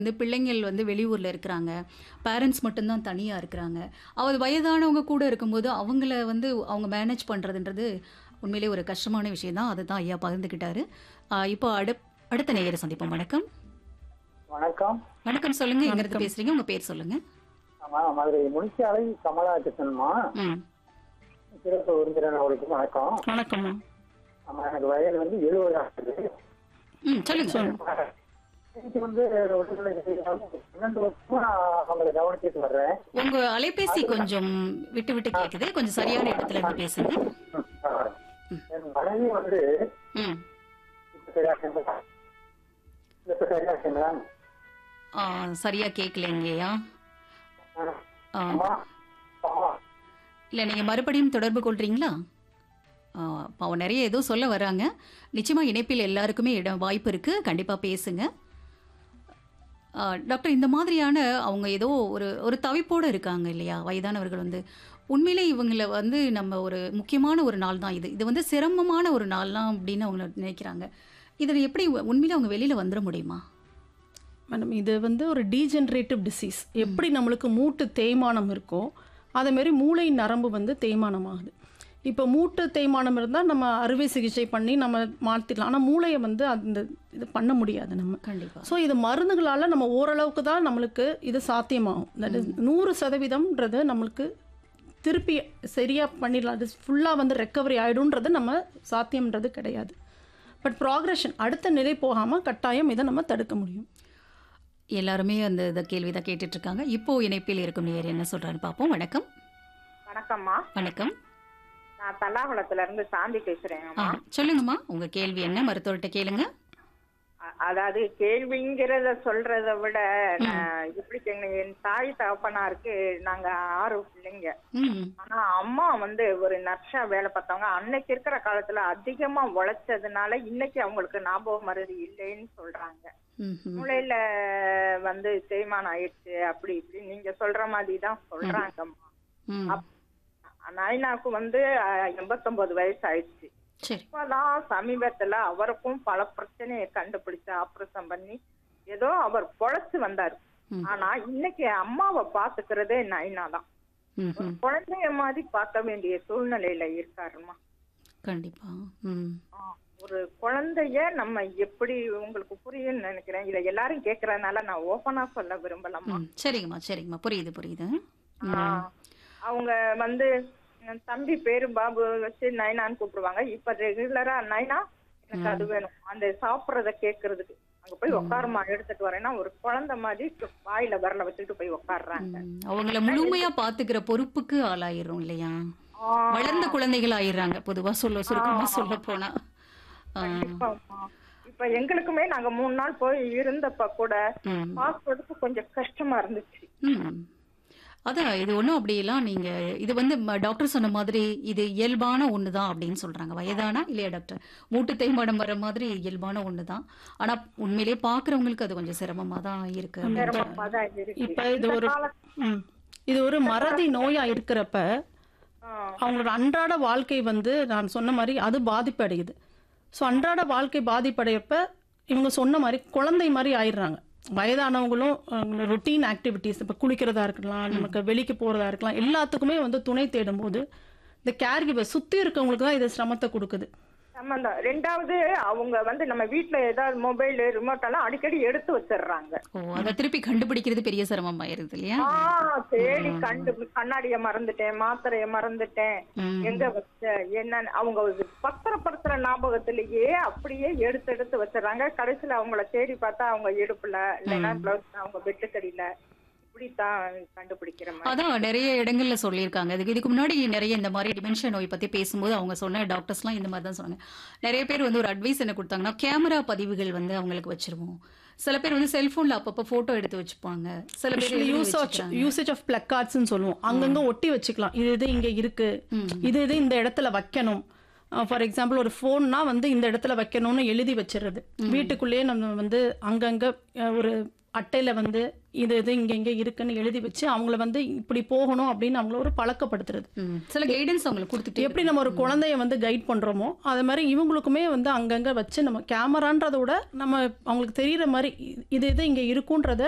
வந்து பிள்ளைங்கள் வந்து வெளியூர்ல இருக்கிறாங்க. பேரண்ட்ஸ் மட்டும் தான் தனியா இருக்கிறாங்க. அது வயதானவங்க கூட இருக்கும்போது, அவங்கள வந்து அவங்க மேனேஜ் பண்றதுன்றது உண்மையிலேயே ஒரு கஷ்டமான விஷயம் தான். அதுதான் ஐயா பகிர்ந்துக்கிட்டாரு. அ இப்போ அடுப் அடுத்த நேயர சந்திப்போம். வணக்கம். வணக்கம் வணக்கம் சொல்லுங்க. எங்க இருந்து வணக்கம். பேசுறீங்க? உங்க பேர் சொல்லுங்க. ஆமா மதுரை முனிச்சாலை கமலா கிருஷ்ணன்மா ம். சிறப்பு விருந்தினர் அவர்களுக்கு வணக்கம் வணக்கம்மா ஆமா எனக்கு வயது வந்து எழுபது ஆகுது ம். சொல்லுங்க. சொல்லுங்க. இன்னைக்கு வந்து உடல்நிலை சரியில்லாம பன்னெண்டு வருஷமா அவங்களை கவனிச்சிட்டு வர்றேன் உங்க அலைபேசி கொஞ்சம் விட்டு விட்டு கேக்குது. கொஞ்சம் சரியான இடத்துல இருந்து பேசுங்க. என் மனைவி வந்து ம். இப்ப சரியா இருக்குங்களா? இப்ப சரியா இருக்குங்களா? ஆ, சரியா கேட்கலைங்கய்யா. ஆ. ஆ, அம்மா அம்மா இல்ல நீங்க மறுபடியும் தொடர்பு கொள்றீங்களா? ஆ, பாவம் நிறைய ஏதோ சொல்ல வராங்க. நிச்சயமா இணைப்பில் எல்லாருக்குமே இடம் வாய்ப்பு இருக்கு. கண்டிப்பா பேசுங்க. ஆ, டாக்டர் இந்த மாதிரியான அவங்க ஏதோ ஒரு ஒரு தவிப்போட இருக்காங்க இல்லையா? வயதானவர்கள் வந்து உண்மையிலே இவங்கள வந்து நம்ம ஒரு முக்கியமான ஒரு நாள் தான் இது. இது வந்து சிரமமான ஒரு நாள்லாம் அப்படின்னு அவங்க நினைக்கிறாங்க. இதில் எப்படி உண்மையிலே அவங்க வெளியில வந்துட முடியுமா? மேடம் இது வந்து ஒரு டீஜெனரேட்டிவ் டிசீஸ் எப்படி நம்மளுக்கு மூட்டு தேய்மானம் இருக்கோ அதேமாரி மூளை நரம்பு வந்து தேய்மானம் ஆகுது இப்போ மூட்டு தேய்மானம் இருந்தால் நம்ம அறுவை சிகிச்சை பண்ணி நம்ம மாற்றிடலாம் ஆனால் மூளையை வந்து அந்த இது பண்ண முடியாது நம்ம கண்டிப்பா. ஸோ இது மருந்துகளால் நம்ம ஓரளவுக்கு தான் நம்மளுக்கு இது சாத்தியமாகும் தட் இஸ் நூறு சதவீதம்ன்றது நம்மளுக்கு திருப்பி சரியாக பண்ணிடலாம் அது ஃபுல்லாக வந்து ரெக்கவரி ஆகிடும்ன்றது நம்ம சாத்தியம்ன்றது கிடையாது பட் ப்ராக்ரெஷன் அடுத்த நிலை போகாமல் கட்டாயம் இதை நம்ம தடுக்க முடியும் எல்லாருமே அந்த இந்த கேள்வி தான் கேட்டுட்டு இருக்காங்க. இப்போ இணைப்பில் இருக்கும் நேயர் என்ன சொல்றான்னு பார்ப்போம். வணக்கம். வணக்கம்மா வணக்கம். நான் தல்லாகுளத்துல இருந்து சாந்தி ஆ, பேசுறேங்கம்மா சொல்லுங்கம்மா உங்க கேள்வி என்ன மருத்துவர்கிட்ட கேளுங்க அ- அதாவது கேள்விங்கிறத சொல்றத விட நான் எப்படி கேங்க என் தாய் தகப்பனாருக்கு நாங்க ஆறு பிள்ளைங்க ம் ஆனா அம்மா வந்து ஒரு நர்ஸா வேலை பார்த்தவங்க அன்னைக்கு இருக்கிற காலத்துல அதிகமா உழைச்சதுனால இன்னைக்கு அவங்களுக்கு ஞாபக மருதி இல்லைன்னு சொல்றாங்க ம் ம். மூளையில வந்து தேய்மானம் ஆயிடுச்சு அப்படி இப்படி நீங்க சொல்ற மாதிரி தான் சொல்றாங்கம்மா ம் நைனாக்கு வந்து அஹ், எண்பத்தொன்பது வயசு ஆயிடுச்சு சரி இப்பதான் சமீபத்துல அவருக்கும் பல பிரச்சனையை கண்டுபிடிச்சு ஆபரேஷன் பண்ணி ஏதோ அவர் பொழைச்சு வந்தாரு ம். ஆனா இன்னைக்கு அம்மாவை பாத்துக்கிறதே நைனா தான் ம் ஒரு ம் குழந்தைய மாதிரி பார்க்க வேண்டிய சூழ்நிலையில இருக்காருமா கண்டிப்பா ம் ஆ, ஒரு குழந்தைய நம்ம எப்படி உங்களுக்கு புரியும்னு நினைக்கிறேன் இதை எல்லாரும் கேக்குறதுனால நான் ஓபனா சொல்ல விரும்பலம்மா ம் சரிங்கம்மா சரிங்கம்மா புரியுது புரியுது ம். ஆ, அவங்க வந்து என் தம்பி பேரு பாபு வச்சு நைனான்னு கூப்பிடுவாங்க இப்ப ரெகுலரா நைனா எனக்கு அது வேணும் அந்த சாப்பிடுறத கேக்குறதுக்கு அங்க போய் உட்காருமா எடுத்துட்டு வரேன்னா ஒரு குழந்தை மாதிரி வாயில வரல வச்சுட்டு போய் உட்காடுறாங்க ம். அவங்கள முழுமையா பாத்துக்கிற பொறுப்புக்கு ஆளாயிரும் இல்லையா ஆ, வளர்ந்த குழந்தைகள் ஆயிடுறாங்க பொதுவா சொல்ல சுருக்கமா சொல்ல போனா ஆ, கண்டிப்பாம்மா. இப்ப எங்களுக்குமே நாங்க மூணு நாள் போய் இருந்தப்ப கூட ம் பாஸ்போர்ட்டுக்கு கொஞ்சம் கஷ்டமா இருந்துச்சு ம். அதான் இது ஒன்றும் அப்படியெல்லாம் நீங்க இது வந்து ம- டாக்டர் சொன்ன மாதிரி இது இயல்பான ஒன்று தான் அப்படின்னு சொல்றாங்க வயதானா இல்லையா டாக்டர் மூட்டு தேய்மானம் வர மாதிரி இயல்பான ஒன்று தான் ஆனா உண்மையிலேயே பார்க்குறவங்களுக்கு அது கொஞ்சம் சிரமமா தான் இருக்கு அப்படின்ற- சிரமமா தான் இருக்கு இப்ப இது இந்த ஒரு கால- ம். இது ஒரு மறதி நோயா இருக்கிறப்ப ஆ, அவங்களோட அன்றாட வாழ்க்கை வந்து நான் சொன்ன மாதிரி அது பாதிப்பு அடையுது ஸோ அன்றாட வாழ்க்கை பாதிப்படையப்ப இவங்க சொன்ன மாதிரி குழந்தை மாதிரி ஆயிடுறாங்க வயதானவங்களும் ரொட்டீன் ஆக்டிவிட்டீஸ் இப்போ குளிக்கிறதா இருக்கலாம் நமக்கு வெளிக்கு போகிறதா இருக்கலாம் எல்லாத்துக்குமே வந்து துணை தேடும்போது இந்த கேர் கிவர் சுற்றி இருக்கவங்களுக்கு தான் இது சிரமத்தை கொடுக்குது சம்பந்தம் ரெண்டாவது அவங்க வந்து நம்ம வீட்ல ஏதாவது மொபைல் ரிமோட் எல்லாம் அடிக்கடி எடுத்து வச்சிடுறாங்க ஓ அதை திருப்பி கண்டுபிடிக்கிறது பெரிய சிரமமாயிருது இல்லையா ஆ தேடி கண்டு கண்ணாடிய மறந்துட்டேன் மாத்திரைய மறந்துட்டேன் ம். எங்க வச்ச என்னன்னு அவங்க ஒரு பத்திரப்படுத்துற ஞாபகத்திலேயே அப்படியே எடுத்து எடுத்து வச்சிடறாங்க கடைசியில அவங்கள தேடி பார்த்தா அவங்க இடுப்புல இல்லைன்னா பிளவுஸ் அவங்க வெட்டுக்கடியில இப்படித்தான் கண்டுபிடிக்கிற மாதிரி அதான் நிறைய இடங்கள்ல சொல்லியிருக்காங்க இதுக்கு இதுக்கு முன்னாடி நிறைய இந்த மாதிரி டிமென்ஷியா நோய் பத்தி பேசும்போது அவங்க சொன்ன டாக்டர்ஸ்லாம் இந்த மாதிரி தான் சொன்னாங்க நிறைய பேர் வந்து ஒரு அட்வைஸ் என்ன கொடுத்தாங்கன்னா கேமரா பதிவுகள் வந்து அவங்களுக்கு வச்சிருவோம் சில பேர் வந்து செல்போன்ல அப்பப்போ போட்டோ எடுத்து வச்சுப்பாங்க சில பேர் எழுதி யூசேஜ் வச்சுக்கிறாங்க. யூசேஜ் ஆஃப் பிளக்கார்ட்ஸ்னு சொல்லுவோம் அங்கங்க ஒட்டி வச்சுக்கலாம் இது இது இங்க இருக்கு இது இது இந்த இடத்துல வைக்கணும் ஃபார் எக்ஸாம்பிள் ஒரு ஃபோன்னா வந்து இந்த இடத்துல வைக்கணும்னு எழுதி வச்சிடுறது வீட்டுக்குள்ளேயே நம்ம வந்து அங்கங்க அஹ், ஒரு அட்டையில வந்து இது இது இங்க இங்க இருக்குன்னு எழுதி வச்சு அவங்கள வந்து இப்படி போகணும் அப்படின்னு அவங்கள ஒரு பழக்கப்படுத்துறது ம். சில கைடன்ஸ் அவங்களுக்கு கொடுத்துட்டு எப்படி நம்ம ஒரு குழந்தைய வந்து கைட் பண்றோமோ அதே மாதிரி இவங்களுக்குமே வந்து அங்கங்க வச்சு நம்ம கேமரான்றத விட நம்ம அவங்களுக்கு தெரியிற மாதிரி இது இது இங்க இருக்குன்றத